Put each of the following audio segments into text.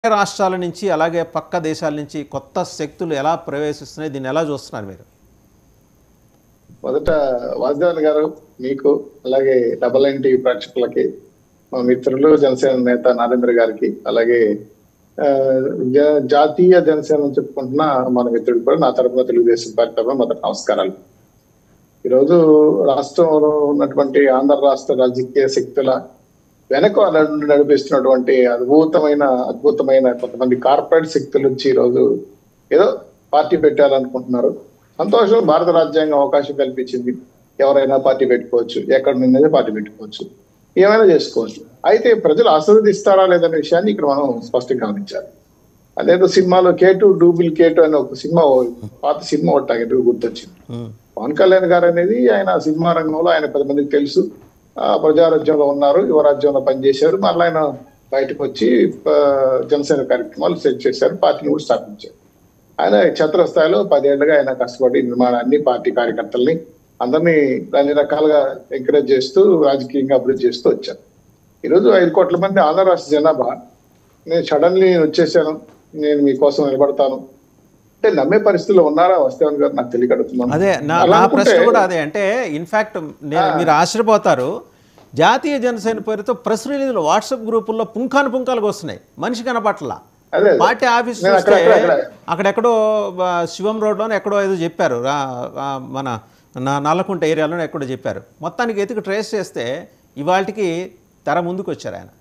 రాష్ట్రాల నుంచి అలాగే పక్క దేశాల నుంచి కొత్త శక్తులు ఎలా ప్రవేశిస్తున్నాయి దీన్ని ఎలా చూస్తున్నారు మీరు మొదట వాసుదేవన్ గారు మీకు అలాగే డబల్ ఎన్టీ ప్రేక్షకులకి మా మిత్రులు జనసేన నేత నరేంద్ర గారికి అలాగే ఆ, జా- జాతీయ జనసేన అని చెప్పుకుంటున్న మన మిత్రుడు కూడా నా తరపున తెలుగుదేశం పార్టీ తరపున మొదటి నమస్కారాలు ఈరోజు రాష్ట్రంలో ఉన్నటువంటి ఆంధ్ర రాష్ట్ర రాజకీయ శక్తుల వెనక నడు- నడిపిస్తున్నటువంటి అద్భుతమైన అద్భుతమైన కొంతమంది కార్పొరేట్ శక్తులు వచ్చి ఈరోజు ఏదో పార్టీ పెట్టాలనుకుంటున్నారు సంతోషం భారత రాజ్యాంగం అవకాశం కల్పించింది ఎవరైనా పార్టీ పెట్టుకోవచ్చు ఎక్కడ నుండి పార్టీ పెట్టుకోవచ్చు ఏమైనా చేసుకోవచ్చు అయితే ప్రజలు ఆశీర్వదిస్తారా లేదనే విషయాన్ని ఇక్కడ మనం స్పష్టంగా గమనించాలి అదేదో సినిమాలో కేటు డూబుల్ కేటు అనే ఒక సినిమా పాత సినిమా ఒకటి నాకు ఎందుకు గుర్తొచ్చింది పవన్ కళ్యాణ్ గారు అనేది ఆయన సినిమా రంగంలో ఆయన పది మందికి తెలుసు ఆ, ప్రజారాజ్యంలో ఉన్నారు యువరాజ్యంలో పనిచేశారు మళ్ళీ ఆయన బయటకు వచ్చి ఆ, జనసేన కార్యక్రమాలు సెట్ చేశారు పార్టీని కూడా స్థాపించారు ఆయన క్షేత్రస్థాయిలో పదేళ్లుగా ఆయన కష్టపడి నిర్మాణాన్ని పార్టీ కార్యకర్తల్ని అందరినీ అన్ని రకాలుగా ఎంకరేజ్ చేస్తూ రాజకీయంగా అభివృద్ధి చేస్తూ వచ్చారు ఈరోజు ఐదు కోట్ల మంది ఆంధ్ర రాష్ట్ర జనాభా నేను సడన్లీ వచ్చేసాను నేను మీకోసం నిలబడతాను అంటే నమ్మే పరిస్థితిలో ఉన్నారా వస్తేవన్ గారు నాకు తెలియకడుతున్నాను అదే నా అలా నా అనుకుంటే- ప్రశ్న కూడా అదే అంటే ఇన్ఫ్యాక్ట్ నేను మీరు ఆశ్చర్యపోతారు జాతీయ జనసేన పేరుతో ప్రెస్ రిలీజులు వాట్సాప్ గ్రూపుల్లో పుంఖాను పుంఖాలుగా వస్తున్నాయి మనిషి కనపట్ల అదే అదే. పార్టీ ఆఫీస్ నేను చూస్తే అక్కడ- అక్కడ- అక్కడ. అక్కడెక్కడో ఆ, శివం రోడ్లోనే ఎక్కడో ఏదో చెప్పారు రా- ఆ, మన నా నల్లకుంట ఏరియాలోనే ఎక్కడో చెప్పారు మొత్తానికి ఎతికి ట్రేస్ చేస్తే ఇవాళకి తెర ముందుకు వచ్చారు ఆయన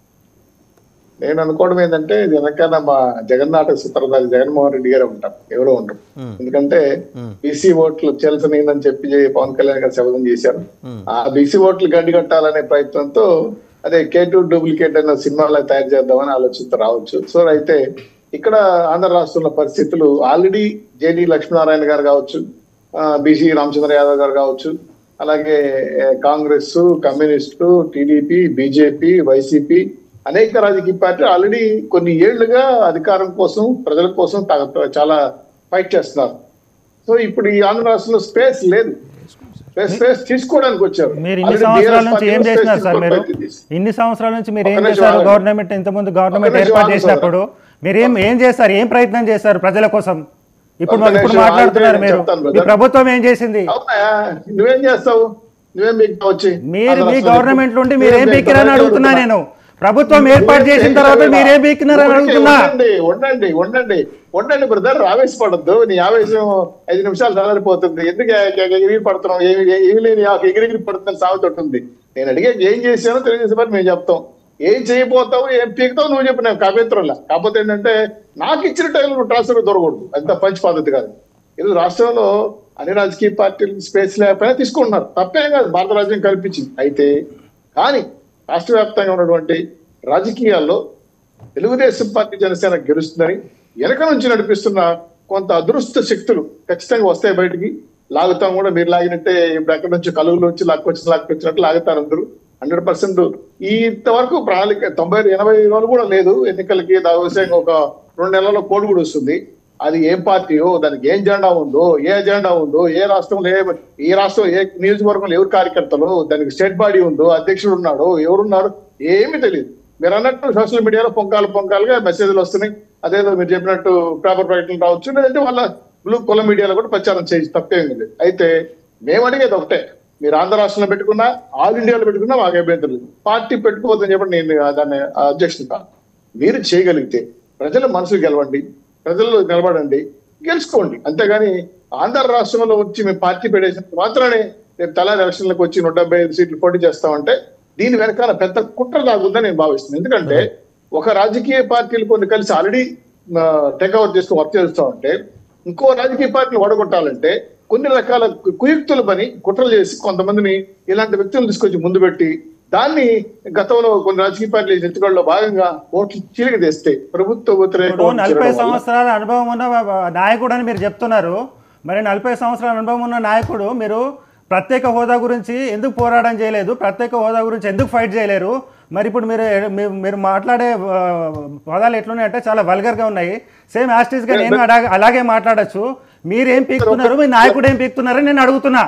నేను అనుకోవడం ఏంటంటే ఇది వెనకాల మా జగన్నాటక సూత్రధారి జగన్మోహన్ రెడ్డి గారే ఉంటారు ఎవరో ఉంటారు ఎందుకంటే బీసీ ఓట్లు వచ్చేయాల్సినని చెప్పి పవన్ కళ్యాణ్ గారు శపథం చేశారు ఆ బీసీ ఓట్లు గడ్డి కట్టాలనే ప్రయత్నంతో అదే కే టూ డూప్లికేట్ అనే సినిమాలో తయారు చేద్దామని ఆలోచనతో రావచ్చు సో అయితే ఇక్కడ ఆంధ్ర రాష్ట్రంలో పరిస్థితులు ఆల్రెడీ జేడి లక్ష్మీనారాయణ గారు కావచ్చు బీసీ రామచంద్ర యాదవ్ గారు కావచ్చు అలాగే ఏ, Congress communist TDP BJP YCP అనేక రాజకీయ పార్టీలు ఆల్రెడీ కొన్ని ఏళ్లుగా అధికారం కోసం ప్రజల కోసం తా- చాలా ఫైట్ చేస్తున్నారు సో ఇప్పుడు ఈ ఆంధ్ర రాష్ట్రంలో స్పేస్ లేదు స్పేస్ స్పేస్ తీసుకోవడానికి వచ్చారు మీరు ఇన్ని Already సంవత్సరాల DRS నుంచి పార్టీ ఏం space చేసినారు సార్ మీరు తీసుకోవడానికి ప్రయత్నం చేసింది. ఇన్ని సంవత్సరాల నుంచి మీరు ఒక్క ఏం నిమిషం చేశారు ఆగండి. గవర్నమెంట్ ఇంతకుముందు గవర్నమెంట్ ఒక్క నిమిషం ఏర్పాటు ఆగండి చేసినప్పుడు మీరు ఏం ఏం చేశారు ఏం ప్రయత్నం చేశారు ప్రజల కోసం ఇప్పుడు ఒక్క ఇప్పుడు నిమిషం మాట్లాడుతున్నారు ఆగితే మీరు నేను చెప్తాను మీ brother. ప్రభుత్వం ఏం చేసింది అవునా నువ్వేం చేస్తావు నువ్వేం మీకు వచ్చి మీరు ఆంధ్ర మీ రాష్ట్రంలో గవర్నమెంట్ నుండి నువ్వేం మీరు ఏం చేస్తావు? బీకిరని అడుగుతున్నా నేను ప్రభుత్వం ఏర్పాటు చేసిన తర్వాత మీరు ఏం బీకినారని అడుగుతున్నా ఉండండి ఉండండి ఉండండి ఉండండి బ్రదర్ ఆవేశపడద్దు నీ ఆవేశం ఐదు నిమిషాలు చల్లారిపోతుంది ఎందుకు ఎ- ఎ- ఎగిరి పడుతున్నావు ఏమి ఏమి లేని ఆకు ఎగిరిగిరి పడుతుంది సాగుతుంటుంది నేను అడిగే ఏం చేశానో తెలియజేసే పని మేము చెప్తాం ఏం చేయబోతావు ఏం పీకుతావు నువ్వు చెప్పు నేను కాపేత్రంలా కాకపోతే ఏంటంటే నాకు ఇచ్చిన టైంలో నువ్వు ట్రాన్స్ఫర్ దొరకకూడదు అంత పంచి పద్ధతి కాదు ఇది రాష్ట్రంలో అన్ని రాజకీయ పార్టీలు స్పేస్ లేకపోయినా తీసుకుంటున్నారు తప్పేం కాదు భారత రాజ్యం కల్పించింది అయితే కానీ రాష్ట్ర వ్యాప్తంగా ఉన్నటువంటి రాజకీయాల్లో తెలుగుదేశం పార్టీ జనసేన గెలుస్తుందని వెనక నుంచి నడిపిస్తున్న కొంత అదృష్ట శక్తులు ఖచ్చితంగా వస్తాయి బయటికి లాగుతాం కూడా మీరు లాగినట్టే ఇప్పుడు ఎక్కడి నుంచి కలుగులు వచ్చి లాక్కొచ్చి లాక్కొచ్చినట్టు లాగుతారు అందరూ హండ్రెడ్ పర్సెంట్ ఇంతవరకు ప్రణాళిక తొంభై ఎనభై రోజులు కూడా లేదు ఎన్నికలకి దావసంగా ఒక రెండు నెలల్లో కోడ్ కూడా వస్తుంది అది ఏం పార్టీయో దానికి ఏం జెండా ఉందో ఏ ఎజెండా ఉందో ఏ రాష్ట్రంలో ఏ ఏ రాష్ట్రం ఏ నియోజకవర్గంలో ఎవరు కార్యకర్తలు దానికి స్టేట్ బాడీ ఉందో అధ్యక్షుడు ఉన్నాడు ఎవరున్నారు ఏమీ తెలియదు మీరు అన్నట్టు సోషల్ మీడియాలో పొంకాలు పొంకాలుగా మెసేజ్లు వస్తున్నాయి అదేదో మీరు చెప్పినట్టు పేపర్ ప్రకటనలు రావచ్చు లేదంటే వాళ్ళ బ్లూ కుల మీడియాలో కూడా ప్రచారం చేయొచ్చు తప్పేం లేదు అయితే మేము అడిగేది ఒకటే మీరు ఆంధ్ర రాష్ట్రంలో పెట్టుకున్నా ఆల్ ఇండియాలో పెట్టుకున్నా మాకు అభ్యంతరం లేదు పార్టీ పెట్టుకోవద్దని చెప్పి నేను దాన్ని అధ్యక్షుడు కాదు మీరు చేయగలిగితే ప్రజల మనసు గెలవండి ప్రజల్లో నిలబడండి గెలుచుకోండి అంతేగాని ఆంధ్ర రాష్ట్రంలో వచ్చి మేము పార్టీ పెట్టేసిన మాత్రమే రేపు తలా ఎలక్షన్లకు వచ్చి నూట డెబ్బై ఐదు సీట్లు పోటీ చేస్తామంటే దీని వెనకాల పెద్ద కుట్ర దాగుందని నేను భావిస్తున్నాను ఎందుకంటే ఒక రాజకీయ పార్టీలు కొన్ని కలిసి ఆల్రెడీ టేక్అవుట్ చేసుకుని వర్క్ చేస్తా ఉంటే ఇంకో రాజకీయ పార్టీని ఓడగొట్టాలంటే కొన్ని రకాల కు- కుయుక్తుల పని కుట్రలు చేసి కొంతమందిని ఇలాంటి వ్యక్తులను తీసుకొచ్చి ముందు పెట్టి దాన్ని గతంలో కొన్ని రాజకీయ పార్టీలు ఎత్తుగడలో భాగంగా ఓట్లు చీలిక తెస్తే ప్రభుత్వ వ్యతిరేక ఇప్పుడు ఓట్లు నలభై చీలడం వల్ల సంవత్సరాల అనుభవం ఉన్న నాయకుడు అని మీరు చెప్తున్నారు మరి నలభై సంవత్సరాల అనుభవం ఉన్న నాయకుడు మీరు ప్రత్యేక హోదా గురించి ఎందుకు పోరాటం చేయలేదు ప్రత్యేక హోదా గురించి ఎందుకు ఫైట్ చేయలేరు మరి ఇప్పుడు మీరు మీ- మీరు మాట్లాడే ఆ, పదాలు ఎట్లున్నాయంటే చాలా వల్గర్గా ఉన్నాయి సేమ్ యాస్టీస్గా నేను అలాగే అలాగే మాట్లాడచ్చు మీరు ఏం పీకుతున్నారు మీ నాయకుడు ఏం పీకుతున్నారని నేను అడుగుతున్నా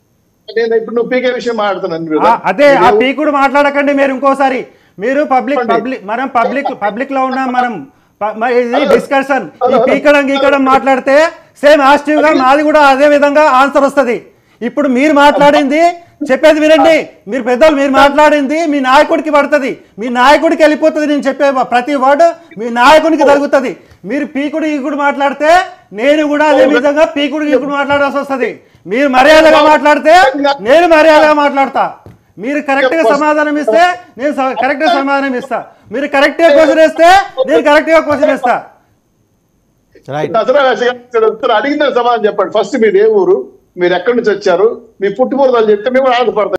నేను ఇప్పుడు నువ్వు పీకే విషయం మాట్లాడుతున్నాను ఆ, అదే ఆ పీకుడు మాట్లాడకండి మీరు ఇంకోసారి మీరు పబ్లిక్ పబ్లిక్ మనం పబ్లిక్ పబ్లిక్ లో ఉన్నాం మనం ప- మరి ఇది డిస్కషన్ ఈ పీకడం గీకడం మాట్లాడితే సేమ్ యాక్టివ్ గా మాది కూడా అదే విధంగా ఆన్సర్ వస్తది ఇప్పుడు మీరు మాట్లాడింది చెప్పేది వినండి మీరు పెద్దలు మీరు మాట్లాడింది మీ నాయకుడికి పడుతుంది మీ నాయకుడికి వెళ్ళిపోతుంది నేను చెప్పే ప్రతి వర్డ్ మీ నాయకునికి జరుగుతుంది మీరు పీకుడు గీకుడు మాట్లాడితే నేను కూడా అదే విధంగా పీకుడు గీకుడు మాట్లాడాల్సి వస్తుంది మీరు మర్యాదగా మాట్లాడితే నేను మర్యాదగా మాట్లాడతా మీరు కరెక్ట్ గా సమాధానం ఇస్తే నేను కరెక్ట్ గా సమాధానం ఇస్తా మీరు కరెక్ట్ గా క్వశ్చన్ వేస్తే నేను కరెక్ట్ గా క్వశ్చన్ ఇస్తా రైట్ దసరా వేసగా అడిగిన సమాధానం చెప్పండి ఫస్ట్ మీరు ఏ ఊరు మీరు ఎక్కడి నుంచి వచ్చారు మీ పుట్టుమూర్తాలు చెప్తే మేము కూడా ఆనందపడతాం